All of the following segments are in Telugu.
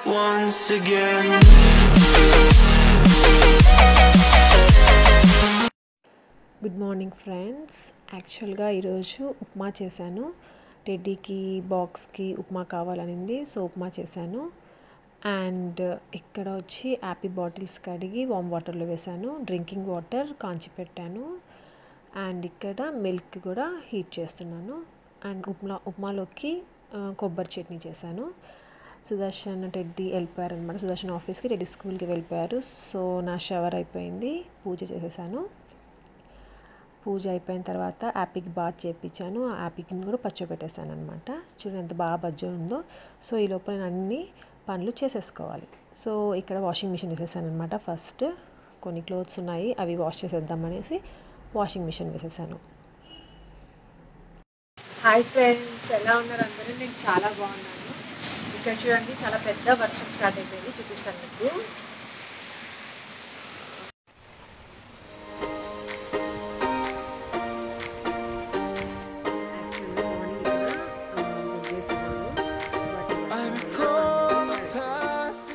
once again. Good morning friends యాక్చువల్గా ఈరోజు ఉప్మా చేశాను టెడ్డీకి బాక్స్కి ఉప్మా కావాలనింది సో ఉప్మా చేశాను అండ్ ఇక్కడ వచ్చి యాపీ బాటిల్స్ కడిగి వామ్ వాటర్లో వేశాను డ్రింకింగ్ వాటర్ కాంచి పెట్టాను అండ్ ఇక్కడ మిల్క్ కూడా హీట్ చేస్తున్నాను అండ్ ఉప్మా ఉప్మాలోకి ఆ, కొబ్బరి చట్నీ చేశాను సుదర్శన్ టెడ్డీ వెళ్ళిపోయారు అనమాట సుదర్శన్ ఆఫీస్కి టెడ్డీ స్కూల్కి వెళ్ళిపోయారు సో నా షవర్ అయిపోయింది పూజ చేసేసాను పూజ అయిపోయిన తర్వాత యాపిక్ బాత్ చేయించాను ఆ యాపిక్ని కూడా పచ్చోబెట్టేసాను అనమాట చూడండి ఎంత బాగా బజ్జో ఉందో సో ఈ లోపల నేను అన్ని పనులు చేసేసుకోవాలి సో ఇక్కడ వాషింగ్ మిషన్ వేసేసాను అనమాట ఫస్ట్ కొన్ని క్లోత్స్ ఉన్నాయి అవి వాష్ చేసేద్దామనేసి వాషింగ్ మిషన్ వేసేసాను హాయ్ ఫ్రెండ్స్ ఎలా ఉన్నారు అందరూ నేను చాలా బాగున్నాను ఇక్కడ చూడండి చాలా పెద్ద వర్షం స్టార్ట్ అయిపోయింది చూపిస్తాను మీకు I recall the past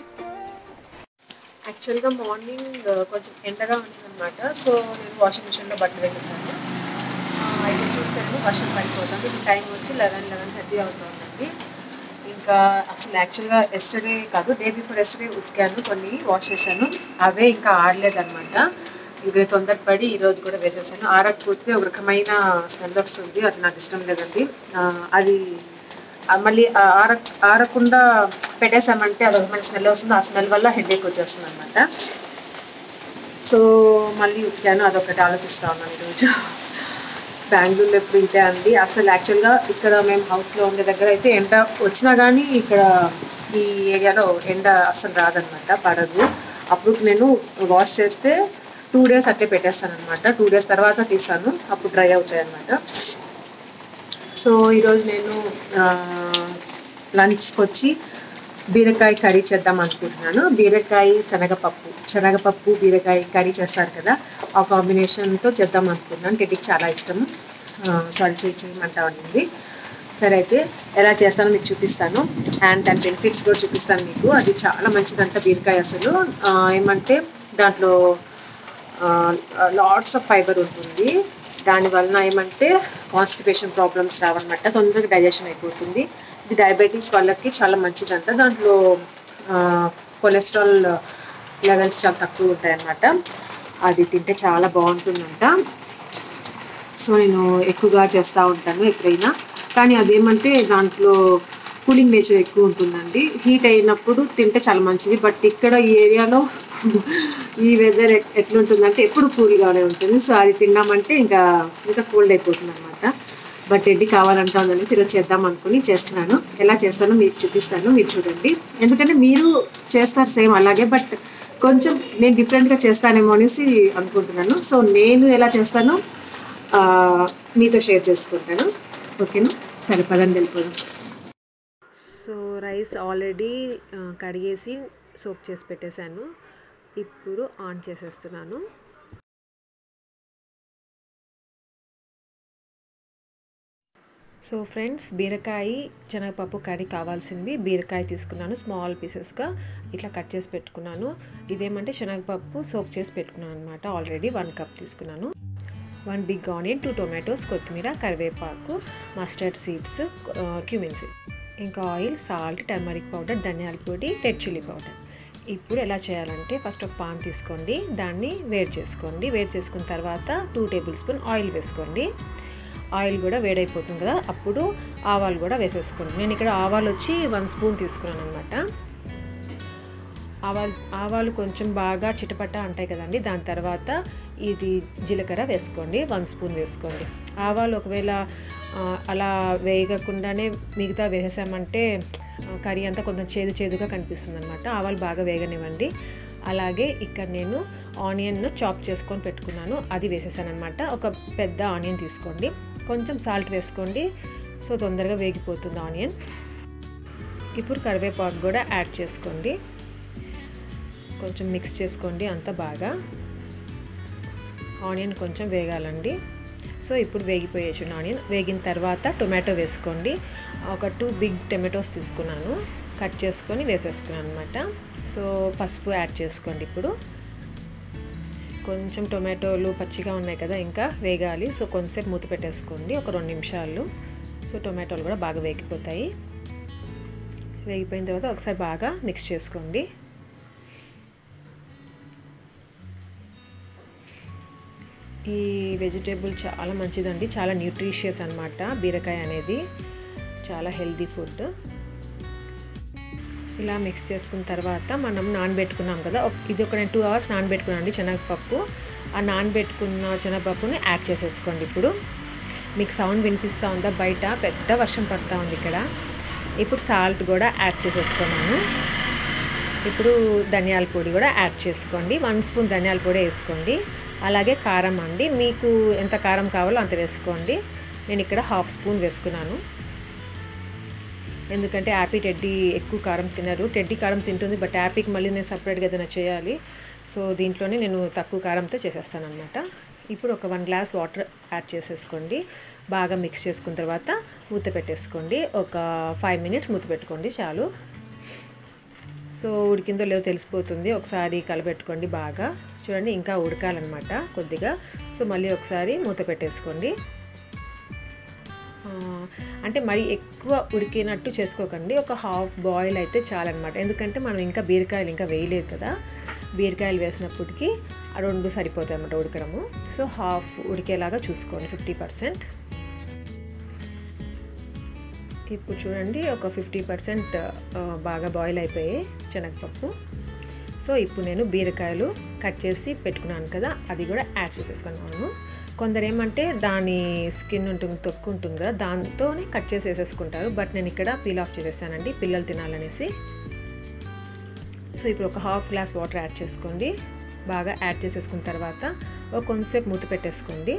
యాక్చువల్గా మార్నింగ్ కొంచెం ఎండగా ఉంటుందన్నమాట సో నేను వాషింగ్ మిషన్లో బట్టలు వేసేసాను ఆ, అయితే చూస్తేనేమో వర్షం పడిపోతుంది ఇప్పుడు టైం వచ్చి లెవెన్ లెవెన్ థర్టీ అవుతుందండి ఇంకా అసలు యాక్చువల్గా ఎస్టర్డే కాదు డే బిఫోర్ ఎస్టర్డే ఉతికాను కొన్ని వాష్ చేశాను అవే ఇంకా ఆడలేదన్నమాట ఇవి తొందరపడి ఈ రోజు కూడా వేసేసాను ఆరకపోతే ఒక రకమైన స్మెల్ వస్తుంది అది నాకు ఇష్టం లేదండి ఆ, అది ఆ మళ్ళీ ఆ ఆర ఆరకుండా పెట్టేసామంటే అదొక మంచి స్మెల్ వస్తుంది ఆ స్మెల్ వల్ల హెడేక్ వచ్చేస్తుంది అనమాట సో మళ్ళీ ఉతికాను అదొకటి ఆలోచిస్తా ఉన్నాను ఈరోజు బెంగళూరులో ఎప్పుడు ఇంతే అండి అసలు యాక్చువల్గా ఇక్కడ మేము హౌస్లో ఉండే దగ్గర అయితే ఎండ వచ్చినా కానీ ఇక్కడ ఈ ఏరియాలో ఎండ అస్సలు రాదనమాట పడదు అప్పుడు నేను వాష్ చేస్తే టూ డేస్ అట్లే పెట్టేస్తాను అనమాట టూ డేస్ తర్వాత తీస్తాను అప్పుడు డ్రై అవుతాయి అనమాట సో ఈరోజు నేను లంచ్కి వచ్చి బీరకాయ కర్రీ చేద్దాం అనుకుంటున్నాను బీరకాయ శనగపప్పు శనగపప్పు బీరకాయ కర్రీ చేస్తారు కదా ఆ కాంబినేషన్తో చేద్దాం అనుకుంటున్నాను టెడ్డీకి చాలా ఇష్టం సో అది చేయి చేయమంటా ఉండింది సరే అయితే ఎలా చేస్తానో మీకు చూపిస్తాను అండ్ దాని బెనిఫిట్స్ కూడా చూపిస్తాను మీకు అది చాలా మంచిదంట బీరకాయ అసలు ఆ, ఏమంటే దాంట్లో లాట్స్ ఆఫ్ ఫైబర్ ఉంటుంది దాని వలన ఏమంటే కాన్స్టిపేషన్ ప్రాబ్లమ్స్ రావన్నమాట తొందరగా డైజెషన్ అయిపోతుంది ఇది డయాబెటీస్ వాళ్ళకి చాలా మంచిదంట దాంట్లో కొలెస్ట్రాల్ లెవెల్స్ చాలా తక్కువ ఉంటాయన్నమాట అది తింటే చాలా బాగుంటుందంట సో నేను ఎక్కువగా చేస్తూ ఉంటాను ఎప్పుడైనా కానీ అదేమంటే దాంట్లో కూలింగ్ నేచర్ ఎక్కువ ఉంటుందండి హీట్ అయినప్పుడు తింటే చాలా మంచిది బట్ ఇక్కడ ఈ ఏరియాలో ఈ వెదర్ ఎట్లుంటుందంటే ఎప్పుడు కూల్గానే ఉంటుంది సో అది తిన్నామంటే ఇంకా ఇంకా కోల్డ్ అయిపోతుంది అనమాట బట్ ఎడ్డి కావాలంటా ఉందనేసి ఈరోజు చేద్దాం అనుకుని చేస్తున్నాను ఎలా చేస్తానో మీకు చూపిస్తాను మీరు చూడండి ఎందుకంటే మీరు చేస్తారు సేమ్ అలాగే బట్ కొంచెం నేను డిఫరెంట్గా చేస్తానేమో అనేసి అనుకుంటున్నాను సో నేను ఎలా చేస్తానో ఆ, మీతో షేర్ చేసుకుంటాను ఓకేనా సరే పదండి వెళ్ళిపోదాం సో రైస్ ఆల్రెడీ కడిగేసి సోక్ చేసి పెట్టేశాను ఇప్పుడు ఆన్ చేసేస్తున్నాను సో ఫ్రెండ్స్ బీరకాయ శనగపప్పు కర్రీ కావాల్సింది బీరకాయ తీసుకున్నాను స్మాల్ పీసెస్గా ఇట్లా కట్ చేసి పెట్టుకున్నాను ఇదేమంటే శనగపప్పు సోక్ చేసి పెట్టుకున్నాను అనమాట ఆల్రెడీ వన్ కప్ తీసుకున్నాను one big onion two tomatoes కొత్తిమీర కరివేపాకు మస్టర్డ్ సీడ్స్ క్యూమిన్ సీడ్ ఇంకా ఆయిల్ సాల్ట్ టర్మరిక్ పౌడర్ ధనియాల పొడి రెడ్ చిల్లీ పౌడర్ ఇప్పుడు ఎలా చేయాలంటే ఫస్ట్ ఒక పాన్ తీసుకోండి దాన్ని వేడి చేసుకోండి వేడి చేసుకున్న తర్వాత టూ టేబుల్ స్పూన్ ఆయిల్ వేసుకోండి ఆయిల్ కూడా వేడైపోతుంది కదా అప్పుడు ఆవాలు కూడా వేసేసుకోండి నేను ఇక్కడ ఆవాలు వచ్చి వన్ స్పూన్ తీసుకున్నాను అనమాట ఆవాలు ఆవాలు కొంచెం బాగా చిటపట అంటాయి కదండి దాని తర్వాత ఇది జీలకర్ర వేసుకోండి వన్ స్పూన్ వేసుకోండి ఆవాలు ఒకవేళ ఆ, అలా వేయకుండానే మిగతా వేసామంటే ఆ, కర్రీ అంతా కొంచెం చేదు చేదుగా కనిపిస్తుంది అనమాట ఆవాలు బాగా వేగనివ్వండి అలాగే ఇక్కడ నేను ఆనియన్ చాప్ చేసుకొని పెట్టుకున్నాను అది వేసేసాను అనమాట ఒక పెద్ద ఆనియన్ తీసుకోండి కొంచెం సాల్ట్ వేసుకోండి సో తొందరగా వేగిపోతుంది ఆనియన్ ఇప్పుడు కరివేపాకు కూడా యాడ్ చేసుకోండి కొంచెం మిక్స్ చేసుకోండి అంత బాగా ఆనియన్ కొంచెం వేగాలండి సో ఇప్పుడు వేగిపోయేచ్చు ఆనియన్ వేగిన తర్వాత టొమాటో వేసుకోండి ఒక టూ బిగ్ టొమాటోస్ తీసుకున్నాను కట్ చేసుకొని వేసేసుకున్నాను అనమాట సో పసుపు యాడ్ చేసుకోండి ఇప్పుడు కొంచెం టొమాటోలు పచ్చిగా ఉన్నాయి కదా ఇంకా వేగాలి సో కొంచెంసేపు మూత పెట్టేసుకోండి ఒక రెండు నిమిషాలు సో టొమాటోలు కూడా బాగా వేగిపోతాయి వేగిపోయిన తర్వాత ఒకసారి బాగా మిక్స్ చేసుకోండి ఈ వెజిటేబుల్ చాలా మంచిదండి చాలా న్యూట్రిషియస్ అనమాట బీరకాయ అనేది చాలా హెల్దీ ఫుడ్ ఇలా మిక్స్ చేసుకున్న తర్వాత మనం నానబెట్టుకున్నాం కదా ఒక- ఇది ఒక నేను టూ అవర్స్ నానబెట్టుకున్నాను అండి శనగపప్పు ఆ నానబెట్టుకున్న శనగపప్పుని యాడ్ చేసేసుకోండి ఇప్పుడు మీకు సౌండ్ వినిపిస్తూ ఉందా బయట పెద్ద వర్షం పడుతూ ఉంది ఇక్కడ ఇప్పుడు సాల్ట్ కూడా యాడ్ చేసేసుకున్నాను ఇప్పుడు ధనియాల పొడి కూడా యాడ్ చేసుకోండి వన్ స్పూన్ ధనియాల పొడి వేసుకోండి అలాగే కారం అండి మీకు ఎంత కారం కావాలో అంత వేసుకోండి నేను ఇక్కడ హాఫ్ స్పూన్ వేసుకున్నాను ఎందుకంటే యాపీ టెడ్డీ ఎక్కువ కారం తినరు టెడ్డీ కారం తింటుంది బట్ యాపీకి మళ్ళీ నేను సపరేట్గా ఏదైనా చేయాలి సో దీంట్లోనే నేను తక్కువ కారంతో చేసేస్తాను అనమాట ఇప్పుడు ఒక వన్ గ్లాస్ వాటర్ యాడ్ చేసేసుకోండి బాగా మిక్స్ చేసుకున్న తర్వాత మూత పెట్టేసుకోండి ఒక ఫైవ్ మినిట్స్ మూత పెట్టుకోండి చాలు సో ఉడికిందో లేదో తెలిసిపోతుంది ఒకసారి కలబెట్టుకోండి బాగా చూడండి ఇంకా ఉడకాలన్నమాట కొద్దిగా సో మళ్ళీ ఒకసారి మూత పెట్టేసుకోండి ఆ, అంటే మరి ఎక్కువ ఉడికినట్టు చేసుకోకండి ఒక హాఫ్ బాయిల్ అయితే చాలన్నమాట ఎందుకంటే మనం ఇంకా బీరకాయలు ఇంకా వేయలేదు కదా బీరకాయలు వేసినప్పటికీ ఆ రెండు సరిపోతాయి అన్నమాట ఉడకడము సో హాఫ్ ఉడికేలాగా చూసుకోండి ఫిఫ్టీ పర్సెంట్ ఇప్పుడు చూడండి ఒక ఫిఫ్టీ పర్సెంట్ బాగా బాయిల్ అయిపోయాయి శనగపప్పు సో ఇప్పుడు నేను బీరకాయలు కట్ చేసి పెట్టుకున్నాను కదా అది కూడా యాడ్ చేసేసుకున్నాను కొందరు ఏమంటే దాని స్కిన్ ఉంటుంది తొక్కు ఉంటుంది కదా దాంతోనే కట్ చేసి వేసేసుకుంటారు బట్ నేను ఇక్కడ పీల్ ఆఫ్ చేసేసానండి పిల్లలు తినాలనేసి సో ఇప్పుడు ఒక హాఫ్ గ్లాస్ వాటర్ యాడ్ చేసుకోండి బాగా యాడ్ చేసేసుకున్న తర్వాత ఒక కొంతసేపు మూత పెట్టేసుకోండి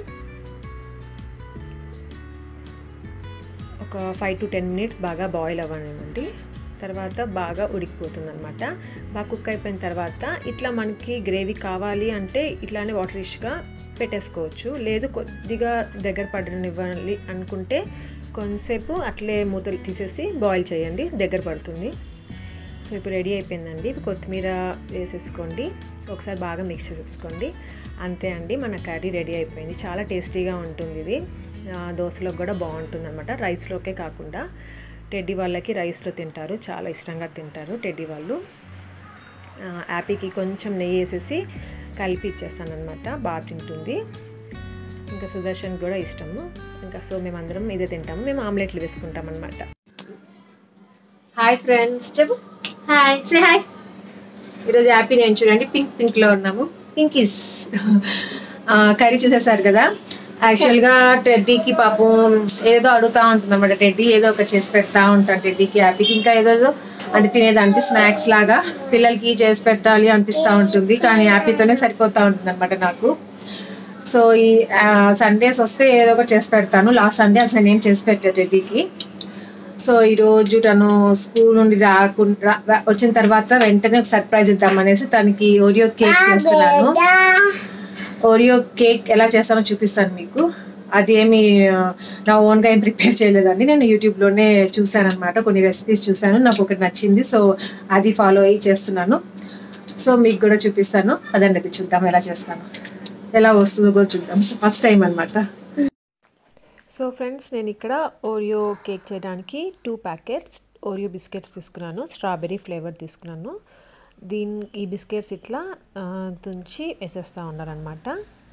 ఒక ఫైవ్ టు టెన్ మినిట్స్ బాగా బాయిల్ అవ్వనివ్వండి తర్వాత బాగా ఉడికిపోతుంది అనమాట బాగా కుక్ అయిపోయిన తర్వాత ఇట్లా మనకి గ్రేవీ కావాలి అంటే ఇట్లానే వాటర్ రిష్గా పెట్టేసుకోవచ్చు లేదు కొద్దిగా దగ్గర పడనివ్వాలి అనుకుంటే కొంతసేపు అట్లే మూతలు తీసేసి బాయిల్ చేయండి దగ్గర పడుతుంది సో ఇప్పుడు రెడీ అయిపోయిందండి కొత్తిమీర వేసేసుకోండి ఒకసారి బాగా మిక్స్ చేసేసుకోండి అంతే అండి మన కర్రీ రెడీ అయిపోయింది చాలా టేస్టీగా ఉంటుంది ఇది ఆ, దోశలోకి కూడా బాగుంటుంది అనమాట రైస్లోకే కాకుండా టెడ్డీ వాళ్ళకి రైస్లో తింటారు చాలా ఇష్టంగా తింటారు టెడ్డీ వాళ్ళు ఆ, యాపీకి కొంచెం నెయ్యి వేసేసి కలిపి ఇచ్చేస్తాను అనమాట బాగా తింటుంది ఇంకా సుదర్శన్ కూడా ఇష్టము ఇంకా సో మేమందరం ఇదే తింటాము మేము ఆమ్లెట్లు వేసుకుంటాం అనమాట హాయ్ ఫ్రెండ్స్ చెప్పు హాయ్ సే హాయ్ ఈరోజు హ్యాపీ నేను చూడండి పింక్ పింక్ లో ఉన్నాము పింకిస్ కర్రీ చూసేసారు కదా యాక్చువల్గా టెడ్డీకి పాపం ఏదో అడుగుతా ఉంటుంది అనమాట టెడ్డీ ఏదో ఒకటి చేసి పెడతా ఉంటాను టెడ్డీకి హ్యాపీకి ఇంకా ఏదో అంటే తినేదానికి స్నాక్స్ లాగా పిల్లలకి చేసి పెట్టాలి అనిపిస్తూ ఉంటుంది కానీ హ్యాపీతోనే సరిపోతూ ఉంటుంది అనమాట నాకు సో ఈ సండేస్ వస్తే ఏదో ఒకటి చేసి పెడతాను లాస్ట్ సండే అసలు నేను ఏం చేసి పెట్టలేదు టెడ్డీకి సో ఈరోజు తను స్కూల్ నుండి రాకుండా రా- వచ్చిన తర్వాత వెంటనే ఒక సర్ప్రైజ్ ఇద్దాం అనేసి తనకి ఓరియో కేక్ చేస్తున్నాను ఓరియో కేక్ ఎలా చేస్తానో చూపిస్తాను మీకు అది ఏమి ఆ, నా ఓన్గా ఏం ప్రిపేర్ చేయలేదండి నేను యూట్యూబ్లోనే చూశాను అనమాట కొన్ని రెసిపీస్ చూశాను నాకు ఒకటి నచ్చింది సో అది ఫాలో అయ్యి చేస్తున్నాను సో మీకు కూడా చూపిస్తాను అదండి అది చూద్దాం ఎలా చేస్తాను ఎలా వస్తుందో కూడా చూద్దాం ఫస్ట్ టైం అనమాట సో ఫ్రెండ్స్ నేను ఇక్కడ ఓరియో కేక్ చేయడానికి టూ ప్యాకెట్స్ ఓరియో బిస్కెట్స్ తీసుకున్నాను స్ట్రాబెర్రీ ఫ్లేవర్ తీసుకున్నాను దీని ఈ బిస్కెట్స్ ఇట్లా ఆ, తుంచి వేసేస్తూ ఉండాలన్నమాట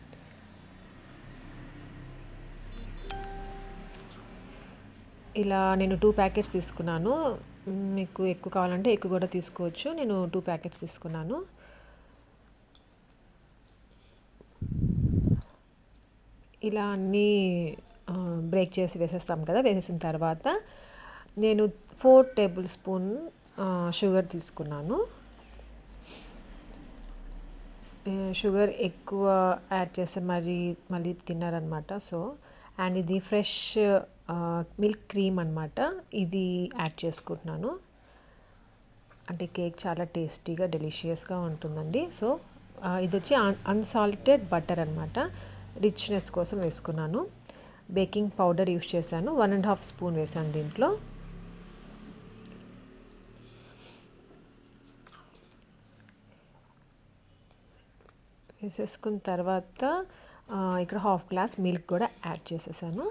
ఇలా నేను టూ ప్యాకెట్స్ తీసుకున్నాను మ్, మీకు ఎక్కువ కావాలంటే ఎక్కువ కూడా తీసుకోవచ్చు నేను టూ ప్యాకెట్స్ తీసుకున్నాను ఇలా అన్నీ ఆ, బ్రేక్ చేసి వేసేస్తాం కదా వేసేసిన తర్వాత నేను ఫోర్ టేబుల్ స్పూన్ ఆ, షుగర్ తీసుకున్నాను ఆ, షుగర్ ఎక్కువ యాడ్ చేస్తే మరి మళ్ళీ తిన్నారనమాట సో అండ్ ఇది ఫ్రెష్ ఆ, మిల్క్ క్రీమ్ అనమాట ఇది యాడ్ చేసుకుంటున్నాను అంటే కేక్ చాలా టేస్టీగా డెలిషియస్గా ఉంటుందండి సో ఆ, ఇది వచ్చి అన్సాల్టెడ్ బటర్ అనమాట రిచ్నెస్ కోసం వేసుకున్నాను బేకింగ్ పౌడర్ యూస్ చేశాను వన్ అండ్ హాఫ్ స్పూన్ వేసాను దీంట్లో వేసేసుకున్న తర్వాత ఆ, ఇక్కడ హాఫ్ గ్లాస్ మిల్క్ కూడా యాడ్ చేసేసాను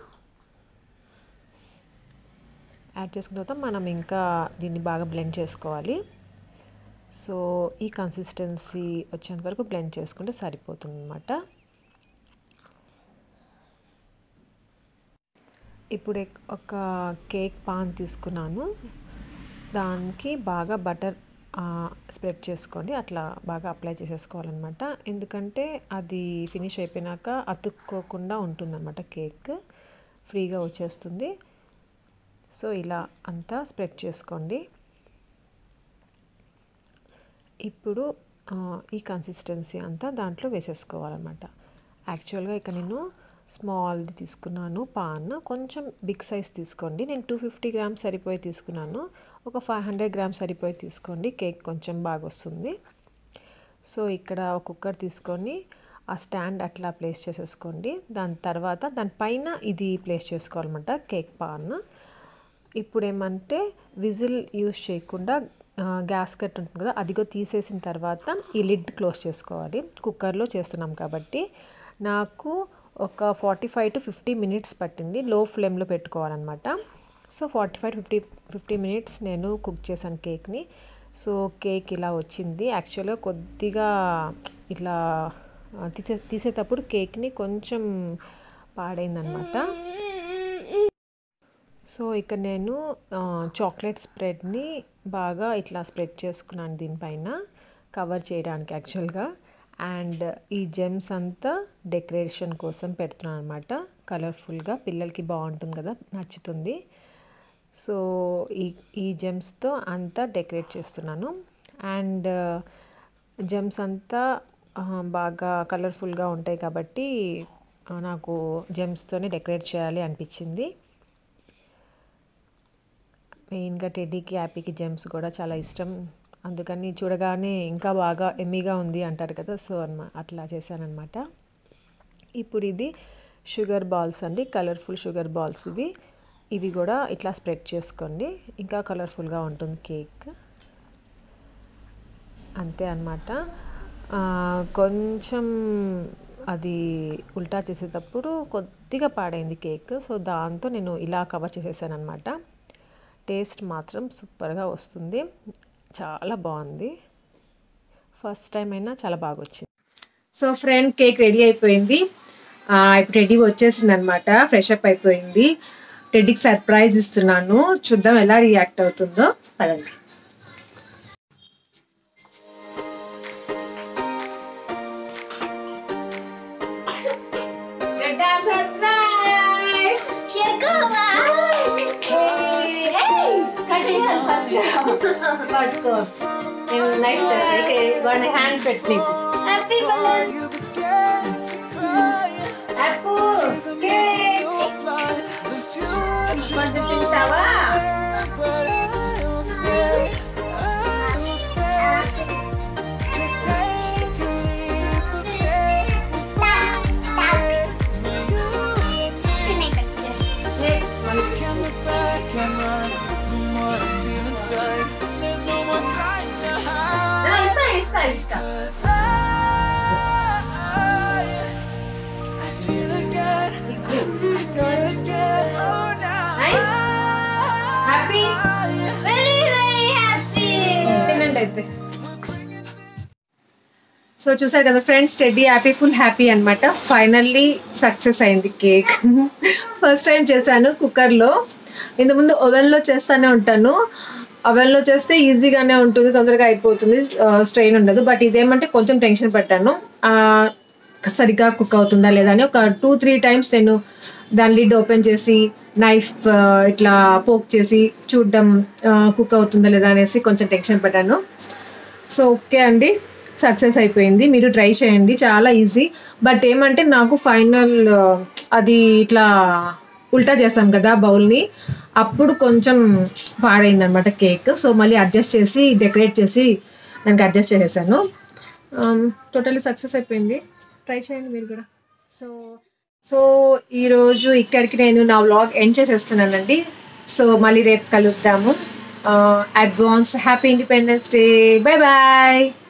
యాడ్ చేసుకున్న తర్వాత మనం ఇంకా దీన్ని బాగా బ్లెండ్ చేసుకోవాలి సో ఈ కన్సిస్టెన్సీ వచ్చేంత వరకు బ్లెండ్ చేసుకుంటే సరిపోతుంది అనమాట ఇప్పుడు ఎక్- ఒక కేక్ పాన్ తీసుకున్నాను దానికి బాగా బటర్ స్ప్రెడ్ చేసుకోండి అట్లా బాగా అప్లై చేసేసుకోవాలన్నమాట ఎందుకంటే అది ఫినిష్ అయిపోయినాక అతుక్కోకుండా ఉంటుందన్నమాట కేక్ ఫ్రీగా వచ్చేస్తుంది సో ఇలా అంతా స్ప్రెడ్ చేసుకోండి ఇప్పుడు ఆ, ఈ కన్సిస్టెన్సీ అంతా దాంట్లో వేసేసుకోవాలన్నమాట యాక్చువల్గా ఇక నేను స్మాల్ది తీసుకున్నాను పాన్ కొంచెం బిగ్ సైజ్ తీసుకోండి నేను టూ ఫిఫ్టీ గ్రామ్స్ సరిపోయి తీసుకున్నాను ఒక ఫైవ్ హండ్రెడ్ గ్రామ్స్ సరిపోయి తీసుకోండి కేక్ కొంచెం బాగా వస్తుంది సో ఇక్కడ ఒక కుక్కర్ తీసుకొని ఆ స్టాండ్ అట్లా ప్లేస్ చేసేసుకోండి దాని తర్వాత దానిపైన ఇది ప్లేస్ చేసుకోవాలన్నమాట కేక్ పాన్ ఇప్పుడు ఏమంటే విజిల్ యూస్ చేయకుండా ఆ, గ్యాస్ కట్ ఉంటుంది కదా అదిగో తీసేసిన తర్వాత ఈ లిడ్ క్లోజ్ చేసుకోవాలి కుక్కర్లో చేస్తున్నాం కాబట్టి నాకు ఒక forty five to fifty minutes పట్టింది లో ఫ్లేమ్లో పెట్టుకోవాలన్నమాట so forty five fifty fifty minutes నేను కుక్ చేశాను కేక్ని సో కేక్ ఇలా వచ్చింది యాక్చువల్గా కొద్దిగా ఇట్లా ఆ, తీసే తీసేటప్పుడు కేక్ని కొంచెం పాడైందనమాట సో ఇక నేను ఆ, చాక్లెట్ స్ప్రెడ్ని బాగా ఇట్లా స్ప్రెడ్ చేసుకున్నాను దీనిపైన కవర్ చేయడానికి యాక్చువల్గా అండ్ ఈ జెమ్స్ అంతా డెకరేషన్ కోసం పెడుతున్నాను అనమాట కలర్ఫుల్గా పిల్లలకి బాగుంటుంది కదా నచ్చుతుంది సో ఈ ఈ జెమ్స్తో అంతా డెకరేట్ చేస్తున్నాను అండ్ జెమ్స్ అంతా ఆ, బాగా కలర్ఫుల్గా ఉంటాయి కాబట్టి ఆ, నాకు జెమ్స్తోనే డెకరేట్ చేయాలి అనిపించింది మెయిన్గా టెడ్డీకి హ్యాపీకి జెమ్స్ కూడా చాలా ఇష్టం అందుకని చూడగానే ఇంకా బాగా ఎమ్మీగా ఉంది అంటారు కదా సో అన్నమా అట్లా చేశానమాట ఇప్పుడు ఇది షుగర్ బాల్స్ అండి కలర్ఫుల్ షుగర్ బాల్స్ ఇవి ఇవి కూడా ఇట్లా స్ప్రెడ్ చేసుకోండి ఇంకా కలర్ఫుల్గా ఉంటుంది కేక్ అంతే అనమాట కొంచెం అది ఉల్టా చేసేటప్పుడు కొద్దిగా పాడైంది కేక్ సో దాంతో నేను ఇలా కవర్ చేసేసాను అనమాట టేస్ట్ మాత్రం సూపర్గా వస్తుంది చాలా బాగుంది ఫస్ట్ టైం అయినా చాలా బాగా వచ్చింది సో ఫ్రెండ్ కేక్ రెడీ అయిపోయింది ఆ, ఇప్పుడు రెడీ వచ్చేసింది అనమాట ఫ్రెష్ అప్ అయిపోయింది టెడ్డీకి సర్ప్రైజ్ ఇస్తున్నాను చూద్దాం ఎలా రియాక్ట్ అవుతుందో పదండి నైఫ్ హ్యాండ్ పెట్టి You began to cry. Tears are making your blood. The future's కొంచెం తింటావా but I will stay. I will stay. Just take a leap of faith. May you and me can look back and run from what I feel inside. There's no more time to hide. ఇస్తా ఇస్తా ఇస్తా 'Cause I, I feel again. I feel again. Oh, now. Nice. Happy? I, తినండి అయితే సో చూసారు కదా friends teddy happy full happy అనమాట ఫైనల్లీ సక్సెస్ అయింది కేక్ ఫస్ట్ టైం చేశాను కుక్కర్లో ఇంతకుముందు ఓవెన్లో చేస్తూనే ఉంటాను ఓవెన్లో చేస్తే ఈజీగానే ఉంటుంది తొందరగా అయిపోతుంది స్ట్రెయిన్ ఉండదు బట్ ఇదేమంటే కొంచెం టెన్షన్ పడ్డాను ఆ, సరిగ్గా కుక్ అవుతుందా లేదా అని ఒక టూ త్రీ టైమ్స్ నేను దాని లిడ్ ఓపెన్ చేసి నైఫ్ ఇట్లా పోక్ చేసి చూడడం కుక్ అవుతుందా లేదా అనేసి కొంచెం టెన్షన్ పడ్డాను సో ఓకే అండి సక్సెస్ అయిపోయింది మీరు ట్రై చేయండి చాలా ఈజీ బట్ ఏమంటే నాకు ఫైనల్ అది ఇట్లా ఉల్టా చేస్తాం కదా బౌల్ని అప్పుడు కొంచెం పాడైంది అనమాట కేక్ సో మళ్ళీ అడ్జస్ట్ చేసి డెకరేట్ చేసి దానికి అడ్జస్ట్ చేసేసాను టోటల్లీ సక్సెస్ అయిపోయింది ట్రై చేయండి మీరు కూడా సో సో ఈరోజు ఇక్కడికి నేను నా వ్లాగ్ ఎండ్ చేసేస్తున్నానండి సో మళ్ళీ రేపు కలుద్దాము advanced happy Independence Day bye bye